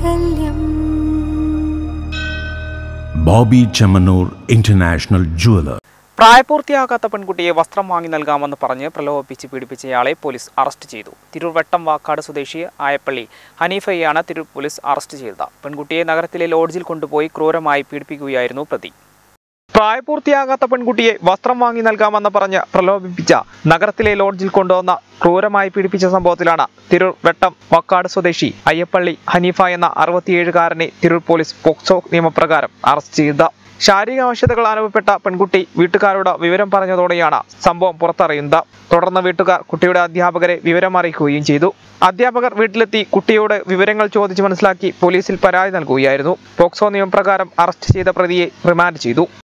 മാംഗല്യം Boby Chemmanur international jeweller പ്രായപൂർത്തിയാകാത്ത പെൺകുട്ടിയെ വസ്ത്രം വാങ്ങി നൽകാമെന്ന് പറഞ്ഞ് പ്രലോഭിപ്പിച്ച് പീഡിപ്പിച്ചയാളെ പോലീസ് അറസ്റ്റ് ചെയ്തു തിരൂർ വെട്ടം വാക്കാട് സ്വദേശി ആയപ്പള്ളി ഹനീഫയെയാണ് തിരൂർ പോലീസ് അറസ്റ്റ് ചെയ്തത് പെൺകുട്ടിയെ നഗരത്തിലെ ലോഡ്ജിൽ കൊണ്ടുപോയി ക്രൂരമായി പീഡിപ്പിക്കുകയായിരുന്നു പ്രതി പ്രായപൂർത്തിയാകാത്ത പെൺകുട്ടിയെ വസ്ത്രം വാങ്ങി നൽകാമെന്ന് പറഞ്ഞ് പ്രലോഭിപ്പിച്ച നഗരത്തിലെ ലോഡ്ജിൽ കൊണ്ടുവന്ന ക്രൂരമായി പീഡിപ്പിച്ച സംഭവത്തിലാണ് തിരൂർ വെട്ടം വക്കാട് സ്വദേശി അയ്യപ്പള്ളി ഹനീഫ എന്ന അറുപത്തിയേഴുകാരനെ തിരൂർ പോലീസ് പോക്സോ നിയമപ്രകാരം അറസ്റ്റ് ചെയ്തത് ശാരീരിക ആവശ്യതകൾ അനുഭവപ്പെട്ട പെൺകുട്ടി വീട്ടുകാരോട് വിവരം പറഞ്ഞതോടെയാണ് സംഭവം പുറത്തറിയുന്നത് തുടർന്ന് വീട്ടുകാർ കുട്ടിയുടെ അധ്യാപകരെ വിവരം അറിയിക്കുകയും ചെയ്തു അധ്യാപകർ വീട്ടിലെത്തി കുട്ടിയോട് വിവരങ്ങൾ ചോദിച്ച് മനസ്സിലാക്കി പോലീസിൽ പരാതി നൽകുകയായിരുന്നു പോക്സോ നിയമപ്രകാരം അറസ്റ്റ് ചെയ്ത പ്രതിയെ റിമാൻഡ് ചെയ്തു